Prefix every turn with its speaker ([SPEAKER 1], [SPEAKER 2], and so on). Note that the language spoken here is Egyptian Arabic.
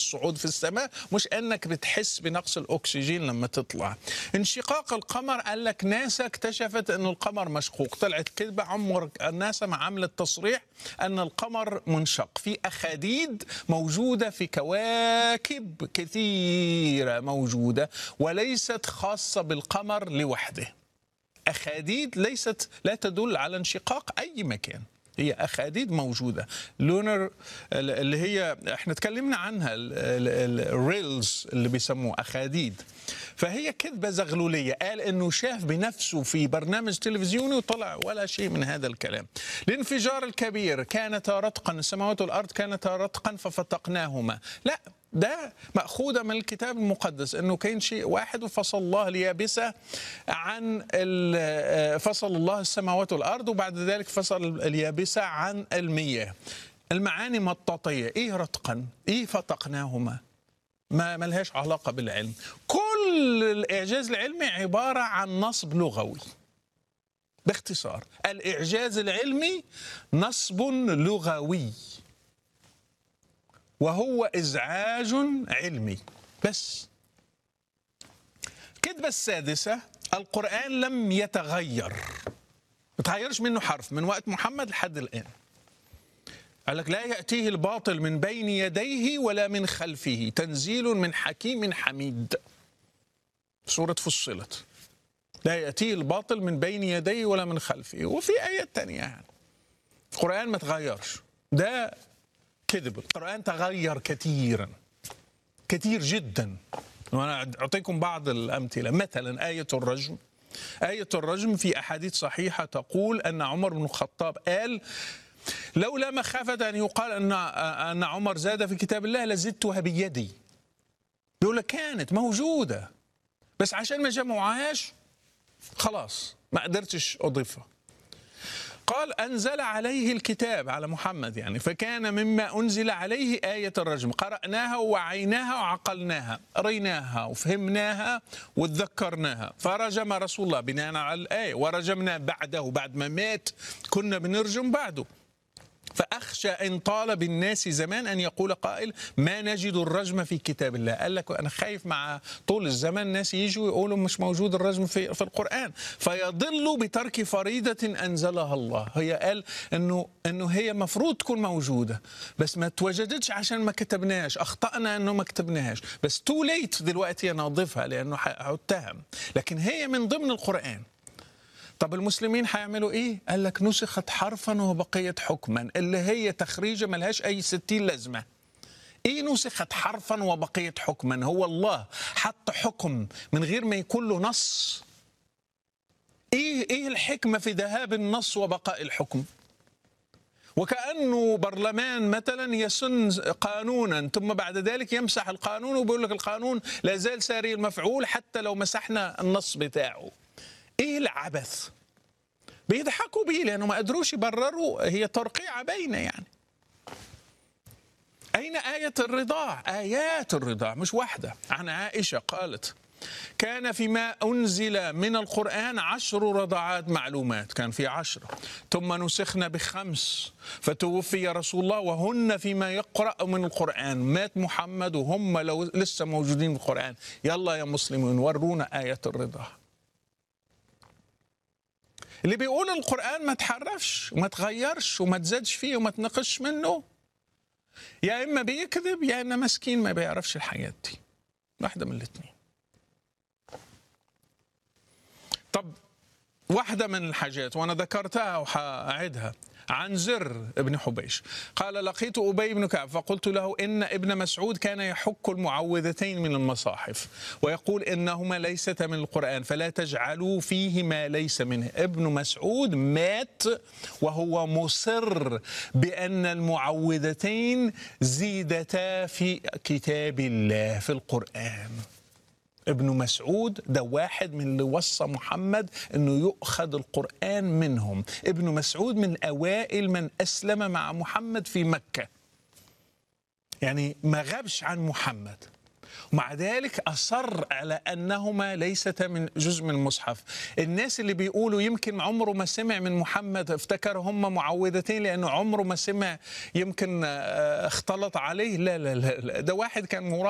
[SPEAKER 1] الصعود في السماء مش انك بتحس بنقص الاكسجين لما تطلع انشقاق القمر قال لك ناسا اكتشفت ان القمر مشقوق طلعت كذبه عمر ناسا ما عملت تصريح ان القمر منشق في اخاديد موجوده في كواكب كثيره موجوده وليست خاصه بالقمر لوحده اخاديد ليست لا تدل على انشقاق اي مكان هي اخاديد موجوده لونر اللي هي احنا اتكلمنا عنها الريلز اللي بيسموه اخاديد فهي كذبه زغلوليه قال انه شاف بنفسه في برنامج تلفزيوني وطلع ولا شيء من هذا الكلام الانفجار الكبير كانتا رتقا السماوات والارض كانتا رتقا ففتقناهما لا ده مأخوذة من الكتاب المقدس انه كان شيء واحد وفصل الله اليابسة عن فصل الله السماوات والارض وبعد ذلك فصل اليابسة عن المياه المعاني مطاطية ايه رتقا ايه فتقناهما ما ملهاش علاقة بالعلم كل الإعجاز العلمي عبارة عن نصب لغوي باختصار الإعجاز العلمي نصب لغوي وهو إزعاج علمي بس الكذبة السادسة القرآن لم يتغير ما تغيرش منه حرف من وقت محمد لحد الآن قال لك لا يأتيه الباطل من بين يديه ولا من خلفه تنزيل من حكيم حميد سورة فصلت لا يأتيه الباطل من بين يديه ولا من خلفه وفي آيات تانية يعني القرآن ما تغيرش ده كذب القرآن تغير كثيرا كثير جدا وأنا أعطيكم بعض الأمثلة مثلا آية الرجم آية الرجم في أحاديث صحيحة تقول أن عمر بن الخطاب قال لولا مخافة أن يقال أن أن عمر زاد في كتاب الله لزدتها بيدي دولة كانت موجودة بس عشان ما جمعوهاش خلاص ما قدرتش أضيفها قال أنزل عليه الكتاب على محمد يعني فكان مما أنزل عليه آية الرجم قرأناها ووعيناها وعقلناها قريناها وفهمناها وتذكرناها فرجم رسول الله بناء على الآية ورجمنا بعده بعد ما مات كنا بنرجم بعده فأخشى إن طال بالناس زمان أن يقول قائل ما نجد الرجم في كتاب الله قال لك أنا خايف مع طول الزمان الناس يجوا يقولوا مش موجود الرجم في, في القرآن فيضل بترك فريضة أنزلها الله هي قال أنه, أنه هي مفروض تكون موجودة بس ما توجدتش عشان ما كتبناش أخطأنا أنه ما كتبناهاش بس تو ليت دلوقتي أنا أضيفها لأنه هتهم لكن هي من ضمن القرآن طب المسلمين هيعملوا ايه؟ قال لك نسخت حرفا وبقيت حكما اللي هي تخريجه ملهاش اي ستين لازمه. ايه نسخت حرفا وبقيت حكما؟ هو الله حط حكم من غير ما يكون له نص. ايه ايه الحكمه في ذهاب النص وبقاء الحكم؟ وكانه برلمان مثلا يسن قانونا ثم بعد ذلك يمسح القانون وبيقول لك القانون لا زال ساري المفعول حتى لو مسحنا النص بتاعه. ايه العبث بيضحكوا بيه لانه ما قدروش يبرروا هي ترقيعه باينه يعني اين ايه الرضاع ايات الرضاع مش واحده عن عائشه قالت كان فيما أنزل من القرآن عشر رضعات معلومات كان في عشرة ثم نسخنا بخمس فتوفي رسول الله وهن فيما يقرأ من القرآن مات محمد وهم لو لسه موجودين في القرآن يلا يا مسلمين ورونا آية الرضاع اللي بيقول القرآن ما تحرفش وما تغيرش وما تزادش فيه وما تنقش منه يا إما بيكذب يا إما مسكين ما بيعرفش الحاجات دي واحدة من الاثنين طب واحدة من الحاجات وأنا ذكرتها وحأعدها عن زر ابن حبيش قال لقيت أبي بن كعب فقلت له إن ابن مسعود كان يحك المعوذتين من المصاحف ويقول إنهما ليستا من القرآن فلا تجعلوا فيه ما ليس منه ابن مسعود مات وهو مصر بأن المعوذتين زيدتا في كتاب الله في القرآن ابن مسعود ده واحد من اللي وصى محمد انه يؤخذ القران منهم ابن مسعود من اوائل من اسلم مع محمد في مكه يعني ما غابش عن محمد ومع ذلك أصر على أنهما ليستا من جزء من المصحف الناس اللي بيقولوا يمكن عمره ما سمع من محمد افتكر هم معوذتين لأنه عمره ما سمع يمكن آه، اختلط عليه لا لا لا, لا ده واحد كان مرا